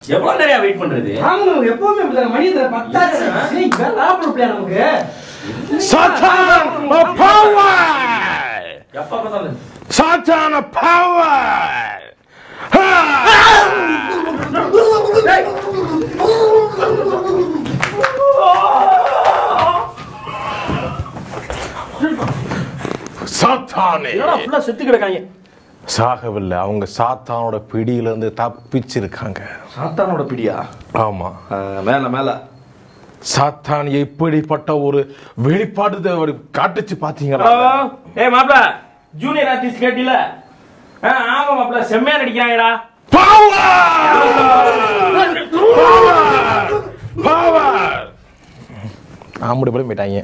எவ்வளவு நிறைய வெயிட் பண்றது ஆமாங்க நமக்கு எப்பவுமே இப்படிதான் மணி இந்த பத்தாச்சு ஏய், வேற லாபம் இல்லையா நமக்கு சாத்தான் பவர் எப்ப பார்த்தாலும் சாத்தான பவர் சாத்தானே என்னடா ஃபுல்லா செத்து கிடக்காங்க சாகவில்லை அவங்க சாத்தானோட பிடியில இருந்து தப்பிச்சிருக்காங்க சாத்தானோட பிடியா ஆமா மேல மேல சாத்தான் எப்படிப்பட்ட ஒரு வெளிப்பாடு அவர் காட்டுச்சு பாத்தீங்களா ஹலோ ஏய் மாப்ள ஜூனியர் ஆர்டிஸ்ட் கேட்டில ஆ, ஆமா மாப்ள செம்மையா நடிக்கிறாங்கடா பவர் ஆம்படி போய் போயிட்டாங்க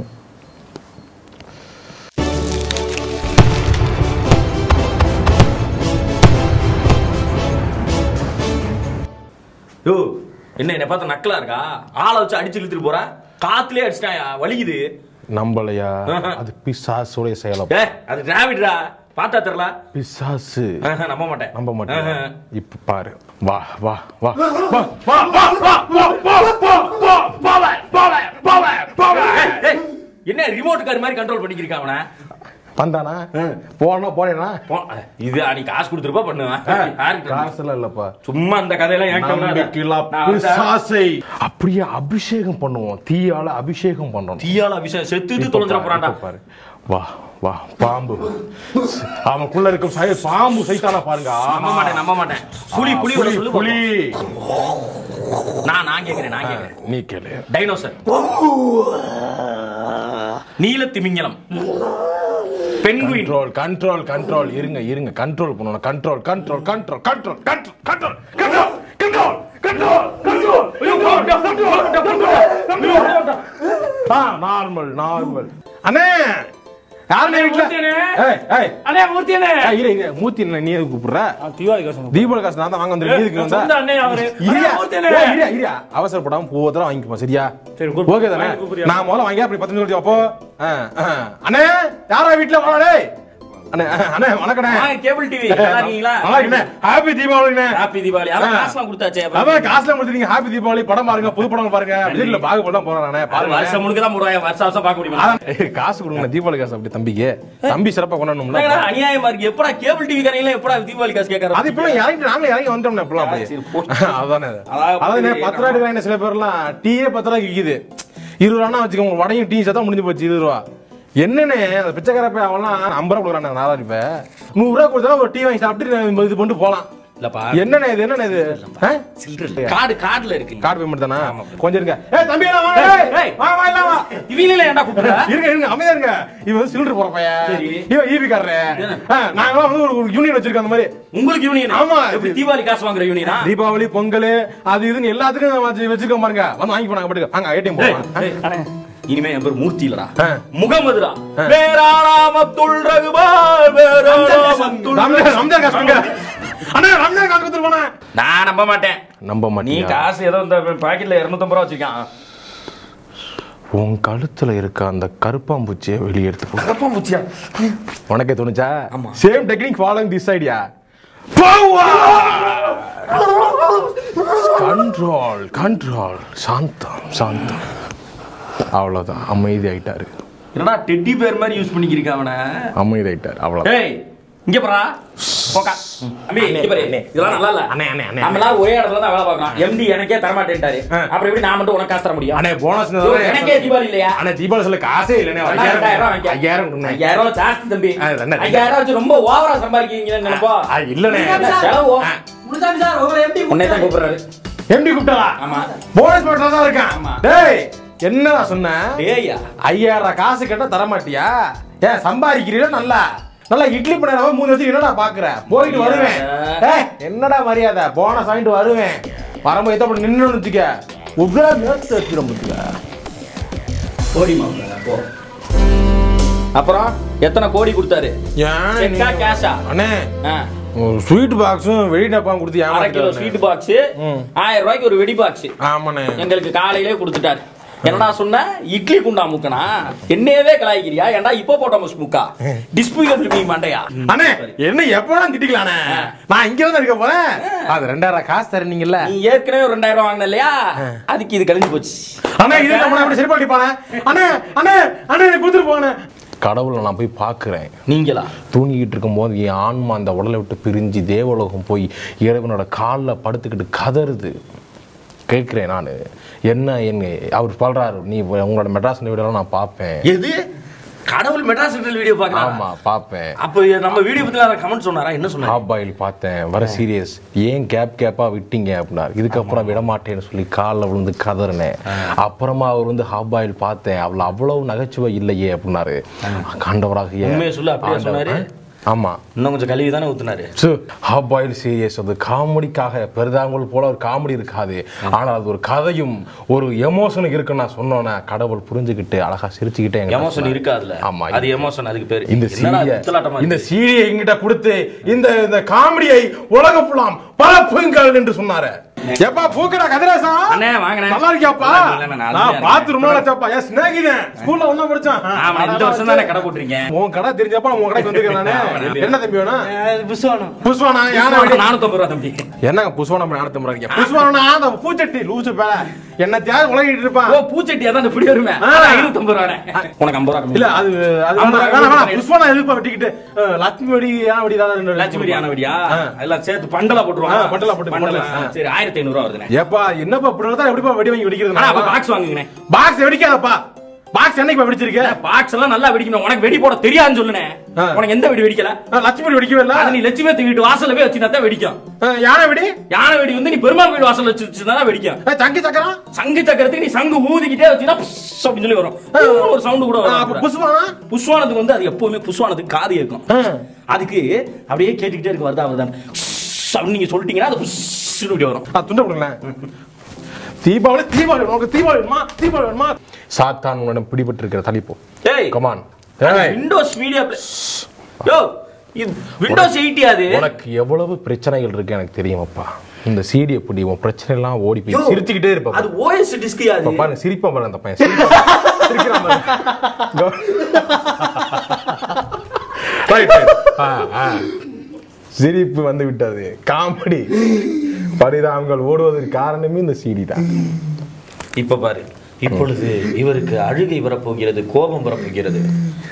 யோ என்ன என்ன பார்த்தா நக்கலா இருக்கா ஆளை வச்சு அடிச்சு இழுத்துட்டு போற காத்துலயே அடிச்சிட்டாயா வலிக்குது நம்பலையா அது பிசாசுடைய செயலம் ஏ அது டிராவிட்ரா பார்த்தா தெரியல பிசாசு ஆஹா, நம்ப மாட்டேன் நம்ப மாட்டேன் ஆஹா. இப்ப பாரு வா வா வா வா வா வா வா வா வா வா வா பவர் பவர் பவர் பவர் ஏய், ஏய், என்ன ரிமோட் கார் மாதிரி கண்ட்ரோல் பண்ணிக்கிருக்கான் அவன வந்தானா போனா போனேனா போ- இது நீ காசு கொடுத்துருப்பா பண்ணுவேன் யாருக்கு காசுல இல்லப்பா சும்மா அந்த கதையெல்லாம் என்கிட்ட விடாத. நம்பிக்கையில்லா நான் வந்து பிசாசை அப்படியே அபிஷேகம் பண்ணுவோம் தீயால அபிஷேகம் பண்ணணும் தீயால அபிஷேகம் செத்துட்டு இப்ப தொலைஞ்சிட பாரு, போறான்டா இப்ப பாரு வா வா பாம்பு அவனுக்குள்ள இருக்கும் சை பாம்பு சைத்தான பாருங்க நம்ப மாட்டேன் நம்ப மாட்டேன் புலி புலி புலி சொல்லு புலி நான் நான் கேக்குறேன் நான் கேக்குறேன் நீ கேளு டைனோசர் நீல திமிங்கலம் பென்குயின் கண்ட்ரோல் கண்ட்ரோல் கண்ட்ரோல் இருங்க இருங்க கண்ட்ரோல் பண்ணணும் control control control control control control control control control control ஆ நார்மல் நார்மல் அண்ணே யாரு வீட்ல மூர்த்தியண்ணே. ஏய் ஏய் அண்ணே மூர்த்தியனே ஏய், இரு இரு மூர்த்தி என்ன நீ எதுக்கு கூப்பிடுற தீபாவளி காசு தீபாவளி காசு நான் தான் வாங்க வந்திருக்கேன் எதுக்கு வந்தா சொந்த அண்ணே அவரு இரியா, அண்ணே, மூர்த்தியனே. ஏய், இரியா, இரியா. அவசரப்படாம போதெல்லாம் வாங்கிக்குமா சரியா சரி, கூப்பிடு. ஓகே தானே வாங்கி கூப்பிடுறியா? நான் முதல்ல வாங்கி அப்படி பத்து நிமிஷம் கழிச்சு அப்போ ஆ, ஆ. அண்ணே யாரா வீட்டுல வாடா டேய் அண்ணே அண்ணே வணக்கண்ணே கேபிள் டிவி நல்லா இருக்கீங்களா நல்லா இருக்கண்ணே ஹாப்பி தீபாவளிண்ணே ஹாப்பி தீபாவளி அதான் ஆ. காசுலாம் கொடுத்தாச்சே அப்புறம். அதான் காசுல முடிச்சிருக்கீங்க ஹாப்பி தீபாவளி படம் பாருங்க புது படம் பாருங்க வீட்டுல பாகு படம் போறேன் நானே அது பாருங்க வருஷம் முழுக்க தான் போடுவாங்க வருஷம் வருஷம் பார்க்க முடியுமா அதான், ஏய், காசு கொடுங்க தீபாவளி காசு அப்படி தம்பிக்கு தம்பி சிறப்பா கொண்டாடணும்ல என்னடா அநியாயமா இருக்கு எப்படா கேபிள் டிவி காரங்க எப்படா தீபாவளி காசு கேக்குறாங்க அது இப்பெல்லாம் இறங்கி நாங்களே இறங்கி வந்துட்டோம்ல இப்பெல்லாம் சரி, அப்படியே போ. அதானே அதாவது அதாவது பத்து ரூபாய் எடுக்கிறாங்க சில பேர்லாம் டீயே பத்து ரூபாய்க்கு விக்குது இருபது ரூபா வச்சுக்கோங்க வடையும் டீ சத்தம் முடிஞ்சு போச்சு இருபது ரூபா என்னன்னு அந்த பிச்சைக்கார போய் அவன்லாம் ஐம்பது ரூபா கொடுக்குறாங்க நாதான் இப்ப நூறு ரூபா கொடுத்தா ஒரு டீ வாங்கி சாப்பிட்டு நான் இது பண்ணிட்டு போலாம் இல்லப்பா என்னண்ணே இது என்னண்ணே இது ஆ? கார்டு கார்டுல இருக்கு கார்டு பேமெண்ட் தானா கொஞ்சம் இருங்க ஏய் தம்பி எல்லாம் வாங்க ஏய், ஏய். வா வா எல்லாம் வா இவங்கள ஏன்டா கூப்பிடுற இருங்க இருங்க அமைதியா இருங்க இவன் வந்து சிலிண்டர் போற பையன் சரி. இவன் ஈபி காரரு நாங்களாம் வந்து ஒரு யூனியன் வச்சிருக்கோம் அந்த மாதிரி உங்களுக்கு யூனியன் ஆமா. எப்படி தீபாவளி காசு வாங்குற யூனியனா தீபாவளி பொங்கல் அது இதுன்னு எல்லாத்துக்கும் வச்சு வச்சுக்கோ பாருங்க வந்து வாங்கி போனாங்க பாட்டுக்கு அங்க ஏடிஎம் போலாம் இனிமே என் பேர் மூர்த்தி இல்லடா ஆ. முகமதுடா வேறானாமத்துள் ரகுமார் வேறானாமத்துள் ரம்ஜான் ரம்ஜான் காசு கொடுங்க. அண்ணா ரம்ஜான் காசு கொடுத்துட்டு போனேன் நான் நம்ப மாட்டேன் நம்ப நீ மாட்டீங்க காசு ஏதோ இந்த பாக்கெட்ல 250 ரூபா வச்சிருக்கான் உன் கழுத்துல இருக்க அந்த கருப்பாம்பூச்சியை வெளியே எடுத்து போ கப்பம் முச்சியா உனக்கே தோணுச்சா ஆமா. Same technique following this idea control control சாந்தம் சாந்தம் அவ்வளவுதான் அமைதி ஆயிட்டாரு என்னடா டெட்டி பேர் மாதிரி யூஸ் பண்ணிக்கிருக்க அவன அமைதி ஆயிட்டாரு அவ்வளவுதான் ஏய் இங்க பாரா போக்கா அம்பி இங்க பாரு இதெல்லாம் நல்லா இல்ல அண்ணே, அண்ணே, அண்ணே, நம்ம எல்லாம் ஒரே இடத்துல தான் வேலை பார்க்கலாம் எம்டி எனக்கே தர மாட்டேன்ட்டாரு ஆ. அப்புறம் எப்படி நான் மட்டும் உனக்கு காசு தர முடியும் அண்ணே போனஸ் ஐயோ, எனக்கே தீபாவளி இல்லையா அண்ணே தீபாவளி சொல்ல காசே இல்லைண்ணே ரெண்டாயிரம், ரெண்டாயிரம் ரூபாய் வாங்கிக்க. ஐயாயிரம் கொடுங்க. ஐயாயிரம் ரூபாய் ஜாஸ்தி தம்பி ஆ, ரெண்டாயிரம். ஐயாயிரம் ரூபாய் வச்சு ரொம்ப ஓவரா சம்பாதிக்கிறீங்கன்னு நினைப்போ ஆ, இல்லண்ணே என்ன செலவு முனுசாமி சார் உங்களை எப்படி உன்னை தான் கூப்பிடுறாரு எம்டி கூப்பிட்டா ஆமா போனஸ் போட்டா தான் இருக்கான் ஆமா. டேய் என்னடா சொன்ன டேய்யா ஐயாயிரம் ரூபாய் காசு கேட்டா தர மாட்டியா ஏன் சம்பாதிக்கிறீங்களா நல்லா நல்லா இட்லி பண்ண மூணு வச்சு என்னடா பாக்குற போயிட்டு வருவேன் ஏய், என்னடா மரியாதை போனஸ் வாங்கிட்டு வருவேன் வரும்போது எத்த பண்ணி நின்னு வச்சுக்க உக்ரா மேத்து வச்சிடும் முத்துக்க கோடி மாப்பிள்ள போ அப்புறம் எத்தனை கோடி கொடுத்தாரு செக்கா, கேஷா? அண்ணே ஆ, ஒரு ஸ்வீட் பாக்ஸும் வெடி டப்பாவும் கொடுத்து அரை கிலோ ஏமாத்திட்டாரு ஸ்வீட் பாக்ஸ் ம். ஆயிரம் ரூபாய்க்கு ஒரு வெடி பாக்ஸ் ஆமாண்ணே எங்களுக்கு காலையிலே கொடுத்துட்டாரு என்னடா சொன்ன இட்லி குண்டா முக்கனா என்னையவே கலாய்க்கிறியா ஏன்டா இப்போ போட்ட முக்கா டிஸ்பிகபிள் மீ மண்டையா அண்ணே என்ன எப்பலாம் திட்டிக்கலானே நான் இங்க வந்து இருக்க போறேன் அது ரெண்டாயிரம் காசு தரீங்கல்ல நீ ஏற்கனவே ஒரு ரெண்டாயிரம் ரூபாய் வாங்கின இல்லையா அதுக்கு இது கழிஞ்சு போச்சு அண்ணா இது நம்ம எப்படி சரி பண்ணிப்பானே அண்ணே அண்ணே அண்ணே எனக்கு கொடுத்துட்டு போனே கடவுளை நான் போய் பார்க்குறேன் நீங்களா தூங்கிக்கிட்டு இருக்கும்போது என் ஆன்மா அந்த உடலை விட்டு பிரிஞ்சு தேவலோகம் போய் இறைவனோட காலில் படுத்துக்கிட்டு கதறுது கேட்குறேன் நான் என்ன என்ன அவர் சொல்றாரு நீ உங்களோட மெட்ராஸ் வீடியோலாம் நான் பார்ப்பேன் எது கடவுள் மெட்ராஸ் வீடியோ பாக்கலாம் ஆமா பார்ப்பேன் அப்போ நம்ம வீடியோ பத்தி கமெண்ட் சொன்னாரா என்ன சொன்னாரு ஹாப் பாயில் பார்த்தேன் வர சீரியஸ் ஏன் கேப் கேப்பா விட்டீங்க அப்படின்னாரு இதுக்கப்புறம் விட மாட்டேன்னு சொல்லி காலில் விழுந்து கதறினேன் அப்புறமா அவர் வந்து ஹாப் பாயில் பார்த்தேன் அவள் அவ்வளவு நகைச்சுவை இல்லையே அப்படின்னாரு கண்டவராக உண்மையை சொல்லு, அப்படியா சொன்னாரு? ஆமா இன்னும் கொஞ்சம் கழுவி தானே ஊத்துனாரு ஹாப் பாயில் சீரியஸ் அது காமெடிக்காக பெரிதாங்கல் போல ஒரு காமெடி இருக்காது ஆனால் அது ஒரு கதையும் ஒரு எமோஷனுக்கு இருக்குன்னு நான் சொன்னோன்னே கடவுள் புரிஞ்சுக்கிட்டு அழகா சிரிச்சுக்கிட்டே என்கிட்ட எமோஷன் சொன்னாரு. இருக்கா அதுல ஆமா அது எமோஷன் அதுக்கு பேரு இந்த என்னடா சீரிய பித்தலாட்டமா இந்த இருக்கு? சீரியை எங்கிட்ட கொடுத்து இந்த இந்த காமெடியை உலக புலாம் பரப்புங்கள் என்று சொன்னாரு எப்பா பூக்கடா கதிரேசா அண்ணே, வாங்கண்ணே. நல்லா இருக்கியாப்பா இல்ல, இல்ல, நான் நான் அருமையா பார்த்து ரொம்ப நாள் இருக்கேன். ஆச்சாப்பா என் சிநேகிதன் ஸ்கூல்ல ஒண்ணா படிச்சான் ஆமா இந்த வருஷம் தானே கடை போட்டிருக்கேன் உன் கடை தெரிஞ்சப்ப நான் உன் கடைக்கு வந்திருக்கேன் நானு என்ன தம்பி வேணும் புஷ்வானம் புஷ்வானா யானை வெடி நானூத்தம்பது ரூபா தம்பி என்னங்க புஷ்வானம் நடத்த முறைங்க புஷ்வானா அந்த பூச்சட்டி லூசு பேல என்ன தேவை உலகிட்டு இருப்பான் ஓ பூச்சட்டியா தான் இந்த பிடி வருமே ஆ. ஐநூத்தம்பது ரூபா உனக்கு ஐம்பது ரூபா கம்மி. இல்ல அது அது ஐம்பது வேணாம், ரூபா வேணாம், வேணாம். கொடுத்து புஷ்வானா எதுப்பா வெட்டிக்கிட்டு அஹ், லட்சுமி வெடி யானை வெடி தான் லட்சுமி யானை வெடியா ஆ. எல்லாம் சேர்த்து பண்டலா போட்டுருவாங்க ஆ, பண்டலா போட்டு, பண்டலா பண்டலா. சரி ஆயிரத்தி ஐநூறு ரூபா வருதுண்ணே ஏப்பா என்னப்பா இப்படி இருந்தா எப்படிப்பா வெடி வாங்கி வெடிக்கிறது ஆனா அப்ப பாக்ஸ் வாங்குங்கண்ணே பாக்ஸ் வெடிக்காதப்பா பாக்ஸ் என்னைக்கு வெடிச்சிருக்க பாக்ஸ் எல்லாம் நல்லா வெடிக்கணும் உனக்கு வெடி போட தெரியாதுன்னு சொல்லுனே ஆ. உனக்கு எந்த வெடி வெடிக்கல அஹ், லட்சுமி வெடி வெடிக்கவே இல்ல அது நீ லட்சுமி வீட்டு வாசல்ல போய் வச்சுனா தான் வெடிக்கும் அஹ், யானை வெடி யானை வெடி வந்து நீ பெருமாள் வீடு வாசல்ல வச்சு வச்சுனா தான் வெடிக்கும் அஹ், சங்கி சக்கரம் சங்கு சக்கரத்துக்கு நீ சங்கு ஊதிக்கிட்டே வச்சுனா புஷ் அப்படின்னு சொல்லி வரும் ஒரு சவுண்ட் கூட அஹ், அப்ப வரும் புஷ்வானா புஷ்வானத்துக்கு வந்து அது எப்பவுமே புஷ்வானத்துக்கு காது இருக்கும் அஹ். அதுக்கு அப்படியே கேட்டுக்கிட்டே இருக்கு வருதா வருதான் அப்படின்னு நீங்க சொல்லிட்டீங்கன்னா அது புஷ்னு இப்படி வரும் ஆ, துண்டை கொடுங்களேன் தீபாவளி தீபாவளி உனக்கு தீபாவளி வேணுமா தீபாவளி வேணுமா சாத்தான் உன்னிடம் பிடிபட்டு இருக்கிற தலிப்போ ஏய் கமான் விண்டோஸ் மீடியா யோ இது விண்டோஸ் எயிட்டி அது உனக்கு எவ்வளவு பிரச்சனைகள் இருக்கு எனக்கு தெரியுமாப்பா இந்த சீடி எப்படி உன் பிரச்சனை எல்லாம் ஓடி யோ, போய் சிரிச்சுக்கிட்டே இருப்பா அது ஓஎஸ் டிஸ்க் அது இப்ப பாருங்க சிரிப்பா பாருங்க அந்த பையன் சிரிப்பா. சிரிக்கிறான் பாருங்க. கோ- Right, right. ஆ, ஆ. சிரிப்பு வந்து விட்டது காமெடி பரிதாபங்கள் ஓடுவதற்கு காரணமே இந்த சீடி தான் இப்ப பாரு இப்பொழுது இவருக்கு அழுகை வரப்போகிறது கோபம் வரப்போகிறது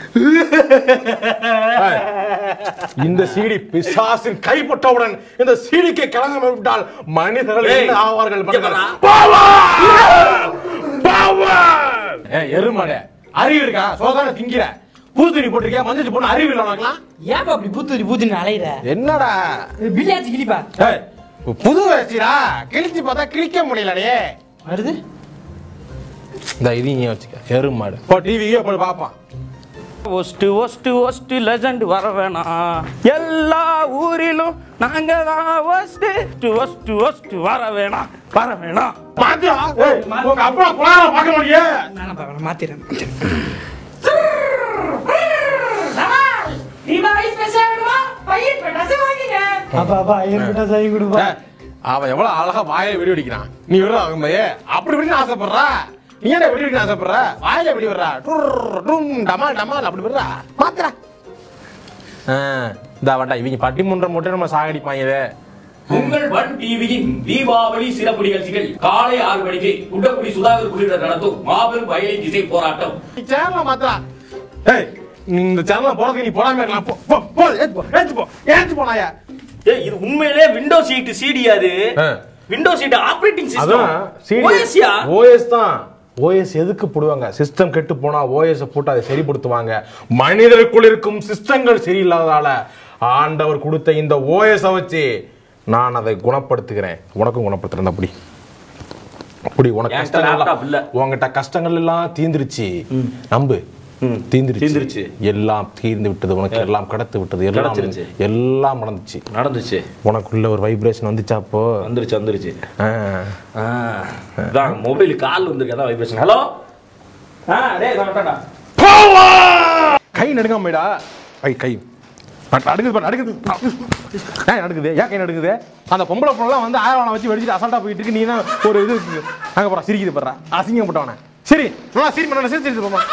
இந்த சீடி பிசாசின் கைப்பட்டவுடன் இந்த சீடிக்கு கலங்கம் விட்டால் மனிதர்கள் ஏய், என்ன ஆவார்கள் இங்க பாருங்கள். பாரா. Power! Power! ஏய், எருமாடே அறிவு இருக்கா சோதான திங்கிற பூத்துணி போட்டிருக்கியா மஞ்சள் போட்டு அறிவு இல்லை உனக்குலாம் ஏப்பா அப்படி பூத்து பூத்துன்னு அலையிற என்னடா பிள்ளையாச்சு கிளிப்பா ஏய், புது வச்சுடா கிழிச்சு பார்த்தா கிழிக்க முடியலடே வருது இந்த இதையும் வச்சுக்க எருமாடு போ டிவியே போய் பாப்பான் ஒஸ்ட் ஒஸ்ட் ஒஸ்ட் லெஜண்ட் வர வேணாம் எல்லா ஊரிலும் நாங்க தான் ஒஸ்ட் ஒஸ்ட் ஒஸ்ட் வர வேணாம் வர வேணாம் மாத்தியா ஏய், உங்க அப்பா குழாய பார்க்க முடியே நானும் பார்க்கலாம் மாத்திரேன் அப்பா அப்பா ஏற்பட்டா சரி கொடுப்பா ஏய், அவன் எவ்வளவு அழகா வாயை வெடி வெடிக்கிறான் நீ விடுற அவன் பையே அப்படி வெடின்னு ஆசைப்படுறா நீ என்ன வெடி வெடிக்கணும் ஆசைப்படுற வாயில வெடி விடுறா டுர், டும் டமால் டமால் அப்படி விடுறா மாத்திரா இந்த வேண்டாம் இவங்க பட்டிமன்றம் மட்டும் நம்ம சாகடிப்பாங்க இதை உங்கள் வன் டிவியின் தீபாவளி சிறப்பு நிகழ்ச்சிகள் காலை ஆறு மணிக்கு குண்டக்குடி சுதாகர் குழுவினர் நடத்தும் மாபெரும் வயலின் இசை போராட்டம் நீ சேனல மாத்திரா ஏய் நீ இந்த சேனல்ல போறதுக்கு நீ போடாம இருக்கலாம் போ போ போ ஏத்து போ ஏத்து போ ஏத்து போனாயா ஏய் இது உண்மையிலே விண்டோஸ் எயிட் சிடி அது ஆ. விண்டோஸ் எயிட் ஆபரேட்டிங் அதான் சிஸ்டம் ஓஎஸ்யா ஓஎஸ் தான் ஓஎஸ் எதுக்கு போடுவாங்க சிஸ்டம் கெட்டு போனா ஓஎஸ் போட்டு அதை சரிப்படுத்துவாங்க மனிதருக்குள் இருக்கும் சிஸ்டங்கள் சரியில்லாததால ஆண்டவர் கொடுத்த இந்த ஓஎஸ் வச்சு நான் அதை குணப்படுத்துகிறேன் உனக்கும் குணப்படுத்துறேன் அப்படி அப்படி உனக்கு என்கிட்ட கஷ்டங்கள் laptop இல்ல. எல்லாம் உன்கிட்ட கஷ்டங்கள் எல்லாம் தீந்துருச்சு நம்பு ம். தீந்துருச்சு தீந்துருச்சு. எல்லாம் தீர்ந்து விட்டது உனக்கு எல்லாம் கடத்து விட்டது எல்லாம் கிடைச்சிருச்சு. எல்லாம் நடந்துச்சு நடந்துச்சு உனக்குள்ள ஒரு வைப்ரேஷன் வந்துச்சா அப்போ வந்துருச்சு வந்துருச்சு ஆ. அதான் மொபைல் கால் வந்திருக்கு அதான் வைப்ரேஷன் ஹலோ ஆ டேய் நான் வரேன்டா. கை நடுங்காமடா ஐ கை நடு- நடுங்குது பாரு, நடுங்குது ஏன் நடுக்குது ஏன் கை நடுக்குது அந்த பொம்பளை பொண்ணெல்லாம் வந்து ஆயிரம் வச்சு வெடிச்சிட்டு அசால்ட்டா போயிட்டு இருக்கு நீ தான் ஒரு இது அங்க போறா சிரிக்குது போடுறா அசிங்கப்பட்டவன சரி நல்லா சரி பண்ண சரி சரி போமா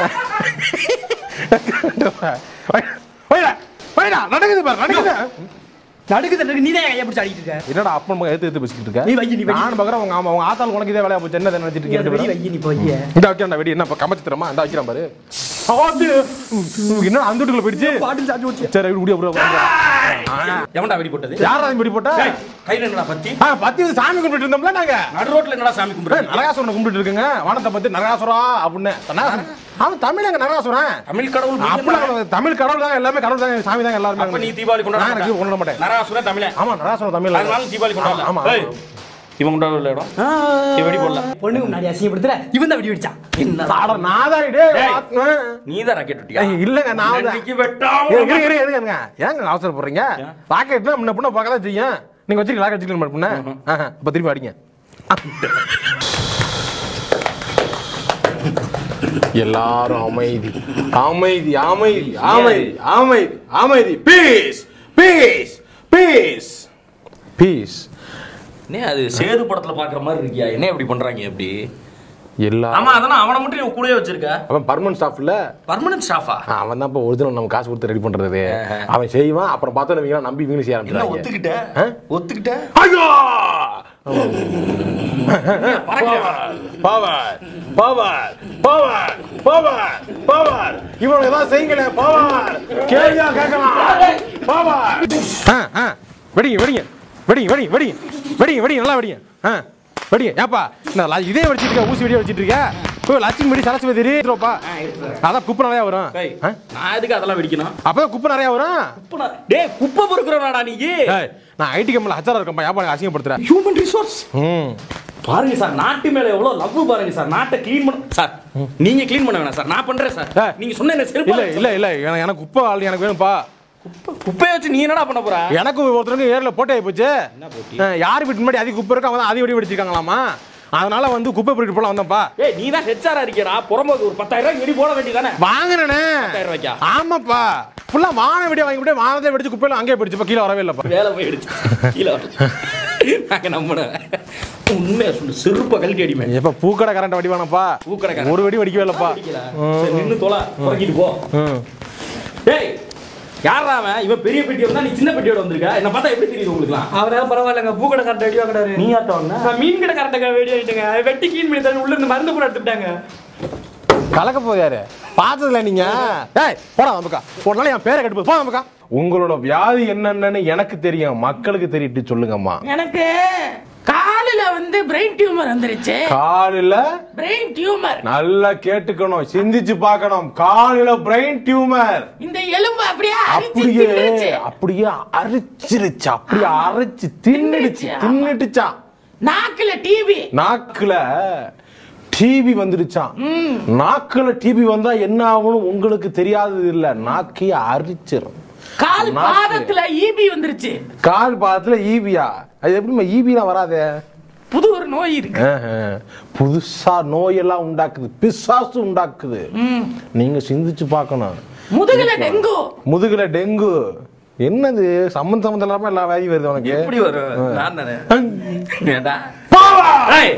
வைடா நடக்குது பாரு நடக்குது நடுக்குது நடுக்கு நீ தான் கையை பிடிச்சி அடிக்கிட்டு இருக்க என்னடா அப்பன் மகன் எடுத்து எடுத்து பேசிக்கிட்டு இருக்க நீ வை, நீ வை. நான் பார்க்குறேன் உங்க ஆமா உங்க ஆத்தாள் உனக்கு இதே வேலையா போச்சு என்ன நினைச்சிட்டு நீ அந்த வெடி இருக்கீங்க வை நீ போய் இந்த வைக்கிறா வெடி என்ன இப்ப கமச்சு தரமா இந்த வைக்கிறான் பாரு ஆத்து. என்ன அந்த வீட்டுக்குள்ள போயிடுச்சு பாட்டில் சாச்சு வச்சு சரி விடிய விடிய எவன்டா வெடி போட்டது யாரா வெடி போட்டா ஏய், கையில என்னடா பத்தி ஆ, பத்தி வந்து சாமி கும்பிட்டு இருந்தோம்ல நாங்க நடு ரோட்ல என்னடா சாமி கும்பிடுற நரகாசுரனை கும்பிட்டு இருக்குங்க வானத்தை பத்தி நரகாசுரா அப்படின்னு நரகாசுரன். அவன் தமிழங்க நரகாசுரன் தமிழ் கடவுள் புரியுதா? அப்படிலாம் கிடையாது. தமிழ் கடவுள் தான் எல்லாமே கடவுள் தான் சாமி தான் எல்லாருமே அப்ப நீ தீபாவளி கொண்டாட நான் எனக்கு மாட்ட. கொண்டாட மாட்டேன் நரகாசுரன் தமிழன் ஆமா நரகாசுரன் தமிழ் அதனால தீபாவளி கொண்டாடல ஆமா ஏய், இவன் கொண்டாடல இடம் இவன் வெடி போடல பொண்ணு முன்னாடி அசிங்கப்படுத்துற இவன் தான் வெடி வெடிச்சான் என்னடா ஆட நாதாரி டேய் டேய். ஆத்மா. நீ தான் ராக்கெட் விட்டியா ஏய், இல்லங்க நான் வந்து இன்னைக்கு வெட்டாம இருங்க, இருங்க, இருங்க, இருங்க. ஏங்க அவசரப்படுறீங்க ராக்கெட்னா முன்ன பின்ன பார்க்க தான் செய்யும் நீங்க வச்சிருக்க ராக்கெட் வச்சிருக்க பண்ண இப்ப திருப்பி அடிங்க எல்லாரும் அமைதி அமைதி அமைதி அமைதி அமைதி அமைதி பீஸ் பீஸ் பீஸ் பீஸ் என்ன அது சேது படத்துல பாக்குற மாதிரி இருக்கியா என்ன இப்படி பண்றாங்க எப்படி எல்லா ஆமா அதான் அவனை மட்டும் நீ கூடயே வச்சிருக்க அவன் பர்மனன்ட் ஸ்டாஃப் இல்ல பர்மனன்ட் ஸ்டாஃபா அவன் தான் இப்போ ஒரிஜினல் நம்ம காசு கொடுத்து ரெடி பண்றது அவன் செய்வான் அப்புறம் பார்த்தா இவங்க நம்பி இவங்களும் செய்ய என்ன ஆரம்பிச்சாங்க ஒத்துக்கிட்ட ஆ? ஒத்துக்கிட்ட ஐயோ பறக்கலையா? Power power power power power இவனுக்கு ஏதாவது செய்யுங்களே பவர் கேள்வியா கேட்கலாம் பவர் வெடிங்க வெடிங்க வெடிங்க வெடிங்க வெடிங்க வெடிங்க வெடிங்க நல்லா வெடிங்க ஆ வெடிங்க ஏப்பா என்ன லா- இதே வச்சிட்டு இருக்க ஊசி வெடியே வச்சிட்டு இருக்க போய் லட்சுமி வெடி சரஸ்வதி தெரியுப்பா அதான் குப்பை நிறையா வரும் ஏய், ஆ? நான் எதுக்கு அதெல்லாம் வெடிக்கணும் அப்பதான் குப்பை நிறையா வரும் குப்பை நான்- டேய் குப்பை பொறுக்கிறவனாடா நீ ஏய், நான் ஐடி கம்பெனில ஹச்சாரா இருக்கேன்ப்பா ஏப்பா அசிங்கப்படுத்துறேன் ஹியூமன் ரிசோர்ஸ் ம் பாருங்க சார் நாட்டு மேல எவ்வளவு லவ் பாருங்க சார் நாட்டை க்ளீன் பண்ண சார் நீங்க க்ளீன் பண்ண வேணாம் சார் நான் பண்றேன் சார் ஏய். நீங்க சொன்ன என்ன இல்ல செல்ஃபா இல்ல இல்ல எனக்கு- எனக்கு குப்பை ஆள் எனக்கு வேணும்ப்பா குப்பையை வச்சு நீ என்னடா பண்ண போற எனக்கு ஒருத்தருக்கு ஏர்ல போட்டே ஆகி போச்சு என்ன போட்டி? அஹ், யார் வீட்டு முன்னாடி அதிக குப்பை இருக்கு அவன் அதிக வெடி வெடிச்சிருக்காங்களாமா அதனால வந்து குப்பை பொறுக்கிட்டு போல வந்தேன்ப்பா ஏய் நீ தான் ஹெச்ஆரா இருக்கடா புறம்போக்கு ஒரு பத்தாயிரம் ரூபாய் வெடி போட வேண்டியதானே வாங்கினே பத்தாயிரம் ரூபாய்க்கா ஆமாப்பா ஃபுல்லா வான வெடியா வாங்கி விட்டு வானத்தை வெடிச்சு குப்பையில அங்கேயே போயிடுச்சுப்பா கீழே வரவே இல்லப்பா வேலை போயிடுச்சு கீழே வந்துச்சு. நாங்க நம்பினேன் உண்மையை சொல்லு செருப்பை கழட்டி அடிமே எப்ப பூக்கடை கரண்ட் வெடி வேணாப்பா பூக்கடைக்காரன். ஒரு வெடி வெடிக்கவே இல்லப்பா சரி, நின்னு தோலா புறக்கிட்டு போ ம். டேய் யாரா அவன் இவன் பெரிய பெட்டி வந்தா நீ சின்ன பெட்டியோட வந்திருக்க என்ன பார்த்தா எப்படி தெரியுது உங்களுக்குலாம் அவரா பரவாயில்லங்க பூக்கடை கரெக்ட் வெடி வாங்கினாரு நீ ஆட்ட வந்த நான் மீன் கடை கரெக்டாக வெடி ஆயிட்டுங்க வெட்டி கீழ் பண்ணி தள்ளி உள்ள இருந்து மருந்து கூட எடுத்துட்டாங்க கலக்க போகுது யாரு பார்த்ததுல நீங்க ஏய் போடா நமக்கா ஒரு நாள் என் பேரை கட்டு போ நமக்கா உங்களோட வியாதி என்னன்னு எனக்கு தெரியும் மக்களுக்கு தெரியிட்டு சொல்லுங்கம்மா எனக்கு காலில வந்து பிரெயின் டியூமர் வந்துருச்சு காலில பிரெயின் டியூமர் நல்லா கேட்டுக்கணும் சிந்திச்சு பார்க்கணும் காலில பிரெயின் டியூமர் இந்த எலும்பு அப்படியே அரிச்சு அப்படியே தின்னுடுச்சு. அப்படியே அரிச்சிருச்சு அப்படியே அரைச்சு தின்னுடுச்சு தின்னுடுச்சு, ஆமா. தின்னுடுச்சான் நாக்குல டிவி நாக்குல டிவி வந்துருச்சான் நாக்குல டிவி வந்தா என்ன ஆகும்னு உங்களுக்கு தெரியாதது இல்ல நாக்கைய அரிச்சிரும் கால் நாக்கு. பாதத்துல ஈபி வந்துருச்சு கால் பாதத்துல ஈபியா அது எப்படிமா ஈபிலாம் வராதே புது ஒரு நோய் இருக்கு ஆஹா. புதுசா நோயெல்லாம் உண்டாக்குது பிசாசு உண்டாக்குது நீங்க சிந்திச்சு பார்க்கணும் முதுகுல டெங்கு முதுகுல டெங்கு என்னது சம்மந்த சம்மந்தம் இல்லாம எல்லா வியாதி வருது உனக்கு எப்படி வரும் நான் தானே ஏன்டா ஏய்.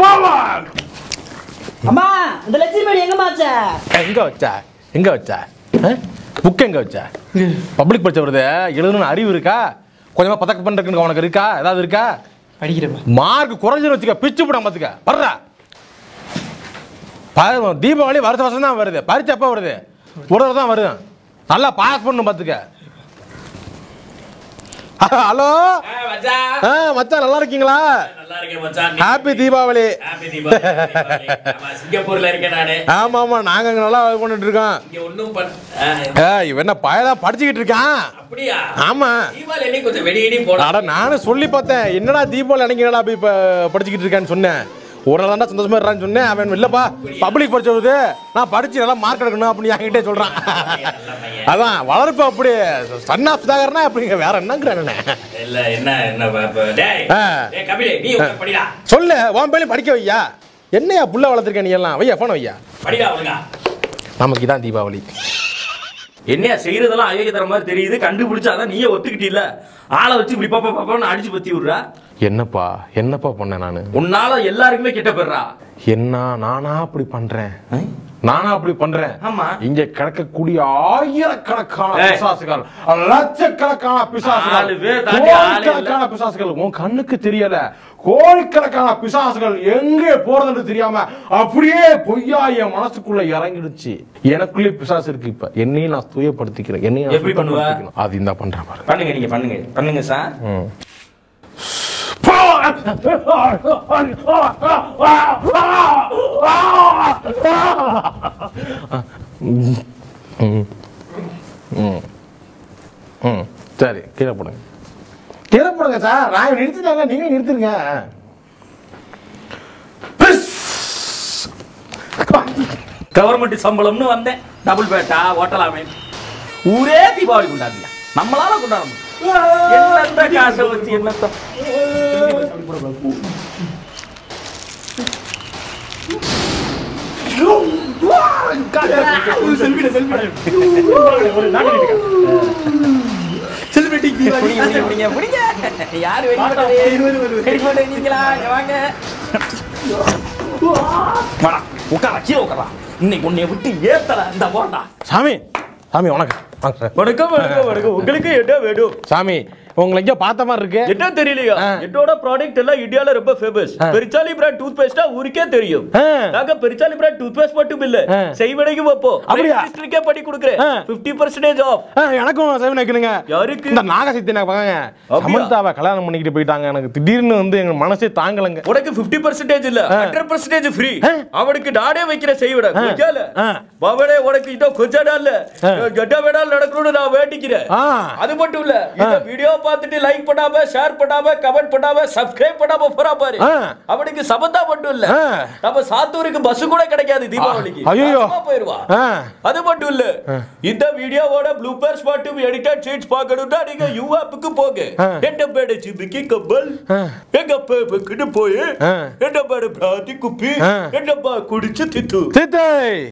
அம்மா இந்த லட்சுமி மேடி எங்க மாச்ச எங்க வச்ச எங்க வச்ச புக் எங்க வச்ச பப்ளிக் படிச்ச வருது எழுதணும்னு அறிவு இருக்கா கொஞ்சமா பதக்க பண்றதுக்கு உனக்கு இருக்கா ஏதாவது இருக்கா படிக்கிறப்ப மார்க் குறைஞ்சுன்னு வச்சுக்க பிச்சு போட பாத்துக்க வர்றா ப- தீபாவளி வருஷ வருஷம் தான் வருது பரிச்சை எப்போ வருது ஒரு தடவை தான் வருது நல்லா பாஸ் பண்ணணும் பாத்துக்க ஹலோ ஆ, மச்சான். ஆ மச்சான் நல்லா இருக்கீங்களா நல்லா இருக்கேன் மச்சான். நீ- ஹாப்பி தீபாவளி Happy தீபாவளி, தீபாவளி. ஆமா, சிங்கப்பூர்ல இருக்கேன் நானு ஆமா ஆமா நாங்க அங்க நல்லா கொண்டுட்டு இருக்கோம் இங்க ஒண்ணும் பண்ண ஆ, ஏய் இவன் என்ன பயலா படிச்சுக்கிட்டு இருக்கான் அப்படியா ஆமா தீபாவளி அன்னைக்கு கொஞ்சம் வெடி வெடி போட அட நானும் சொல்லி பார்த்தேன் என்னடா தீபாவளி அன்னைக்கு என்னடா போய் இப்ப படிச்சுக்கிட்டு இருக்கான்னு சொன்னேன் ஒரு நாள் தாண்டா சந்தோஷமா இருக்கான்னு சொன்னேன் அவன் இல்லப்பா பப்ளிக் படிச்ச வருது நான் படிச்சு நல்லா மார்க் எடுக்கணும் அப்படின்னு என்கிட்டே சொல்றான் அதான் வளர்ப்பு அப்படி சன் ஆஃப் தாகர்னா அப்படிங்க வேற என்னங்கிறேன் இல்ல என்ன என்ன ப- ப- டேய் ஆ. டேய் கபிலே நீ உட்கார், படிடா சொல்லு உன் பேலையும் படிக்க வையா என்னையா புள்ள வளர்த்துருக்க நீ எல்லாம் வையா போன வையா படிடா ஒழுங்கா நமக்கு இதான் தீபாவளி என்னையா செய்யறதெல்லாம் அயோக்கிய தர மாதிரி தெரியுது கண்டுபிடிச்சாதான் நீயே ஒத்துக்கிட்டீல்ல ஆளை வச்சு இப்படி பாப்பா பாப்பான்னு அடிச்சு பத்தி விடுறா என்னப்பா என்னப்பா பண்ணேன் நானு உன்னால எல்லாருக்குமே கிட்ட போயிடுறா என்ன நானா அப்படி பண்றேன் நானா அப்படி பண்றேன் ஆமா. இங்க கிடக்கக்கூடிய ஆயிரக்கணக்கான ஏய். பிசாசுகள் லட்சக்கணக்கான பிசாசுகள் நாலு பேர் தாண்டி ஆளே இல்ல. கோடிக்கணக்கான பிசாசுகள் உன் கண்ணுக்கு தெரியல கோடிக்கணக்கான பிசாசுகள் எங்கே போறதுன்னு தெரியாம அப்படியே பொய்யா என் மனசுக்குள்ள இறங்கிடுச்சு எனக்குள்ளே பிசாசு இருக்கு இப்ப என்னையும் நான் தூயப்படுத்திக்கிறேன் என்னையும் நான் எப்படி பண்ணுவ? சுத்தப்படுத்திக்கணும். அது இந்த பண்றேன் பாரு பண்ணுங்க நீங்க பண்ணுங்க பண்ணுங்க சார் ம். ம். ம். ம். ம். சரி கீழே போடுங்க கீழே போடுங்க சார் நான் நிறுத்திட்டாங்க நீங்க நிறுத்துருங்க கவர்மெண்ட் சம்பளம்னு வந்தேன் டபுள் பேட்டா ஓட்டலாமே ஊரே தீபாவளி கொண்டாடுங்க நம்மளால கொண்டாட முடியும் என்னத்த காசை வச்சு என்னத்த பிடிங்க, பிடிங்க, பிடிங்க, பிடிங்க. யாரு வெடி போட்டது? வெடி போட்டது நீங்களா? இங்க வாங்க. வாடா, உட்காரா, கீழே உட்காரா. இன்னைக்கு உன்னைய விட்டு ஏத்தல இந்த போட்டா சாமி சாமி வணக்கம் வாங்க சார் வணக்கம் வணக்கம் வணக்கம் உங்களுக்கு என்ன வேணும் சாமி உங்களை எங்கேயோ பார்த்த மாதிரி இருக்கு என்ன தெரியலையா ஆ. என்னோட ப்ராடக்ட் எல்லாம் இந்தியால ரொம்ப ஃபேமஸ் ஆ. பெரிச்சாலி பிராண்ட் டூத் பேஸ்டா ஊருக்கே தெரியும் ஆ. நாங்க பெரிச்சாலி பிராண்ட் டூத் பேஸ்ட் மட்டும் இல்ல ஆ. செய்வடைக்கு வைப்போம் அப்படியா? மினிஸ்டருக்கே பண்ணி கொடுக்குறேன் ஆ. 50% பர்சன்டேஜ் ஆஃப் ஆ, எனக்கும் சேவன் வைக்கணுங்க யாருக்கு? இந்த நாகசக்தி நான் பாருங்க அப்படியா? சமந்தாவை கல்யாணம் பண்ணிக்கிட்டு போயிட்டாங்க எனக்கு திடீர்னு வந்து எங்க மனசே தாங்கலங்க உனக்கு 50% பர்சன்டேஜ் இல்ல ஆ. 100% பர்சன்டேஜ் ஃப்ரீ ஆ. அவனுக்கு நானே வைக்கிற செய்விட ஆ. கொஞ்சால ஆ. பாவடே உனக்கு இன்னும் கொஞ்ச நாள்ல ஆ. கெட்ட வேடால் நடக்கணும்னு நான் வேண்டிக்கிறேன் ஆ. அது மட்டும் இல்ல இந்த வீடியோ பார்த்துட்டு லைக் பண்ணாம ஷேர் பண்ணாம கமெண்ட் பண்ணாம சப்ஸ்கிரைப் பண்ணாம போறா பாரு ஆ. அவனுக்கு சபந்தா மட்டும் இல்ல ஆ. நம்ம சாத்தூருக்கு பஸ் கூட கிடைக்காது தீபாவளிக்கு ஐயையோ. நாசமா போயிருவா ஆ. அது மட்டும் இல்ல இந்த வீடியோவோட ப்ளூபர்ஸ் மற்றும் எடிட்டட் ஷீட்ஸ் பார்க்கணும்னா நீங்க யூ ஆப்புக்கு போங்க ஆ. எட்ட பேட சிபிக்கு கப்பல் ஆ. எங்க பேப்புக்கிட்டு போய் ஆ. எட்ட பேட பிராதி குப்பி ஆ. எட்ட பா குடிச்சு தித்து சித்தை